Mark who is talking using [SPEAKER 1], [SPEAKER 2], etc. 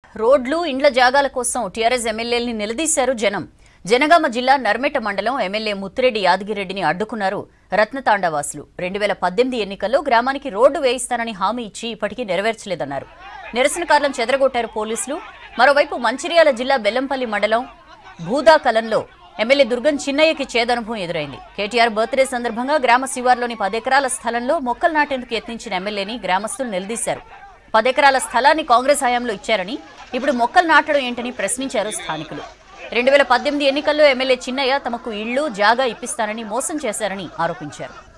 [SPEAKER 1] రోడ్లు ఇండ్ల జాగాల కోసం టీఆర్ఎస్ ఎమ్మెల్యేల్ని నిలదీశారు జనం జనగామ జిల్లా నర్మెట మండలం ఎమ్మెల్యే ముత్తిరెడ్డి యాదగిరెడ్డిని అడ్డుకున్నారు రత్నతాండవాసులు రెండు వేల పద్దెనిమిది ఎన్నికల్లో గ్రామానికి రోడ్డు వేయిస్తానని హామీ ఇచ్చి ఇప్పటికీ నెరవేర్చలేదన్నారు నిరసనకారులను చెదరగొట్టారు పోలీసులు మరోవైపు మంచిర్యాల జిల్లా బెల్లంపల్లి మండలం భూదాకలంలో ఎమ్మెల్యే దుర్గం చిన్నయ్యకి చేదనుభవం ఎదురైంది కేటీఆర్ బర్త్డే సందర్భంగా గ్రామ శివార్లోని పదెకరాల స్థలంలో మొక్కలు నాటేందుకు యత్నించిన ఎమ్మెల్యేని గ్రామస్తులు నిలదీశారు పదెకరాల స్థలాన్ని కాంగ్రెస్ హయాంలో ఇచ్చారని ఇప్పుడు మొక్కలు నాటడం ఏంటని ప్రశ్నించారు స్థానికులు రెండు వేల పద్దెనిమిది ఎన్నికల్లో ఎమ్మెల్యే చిన్నయ్య తమకు ఇళ్లు జాగా ఇప్పిస్తానని మోసం చేశారని ఆరోపించారు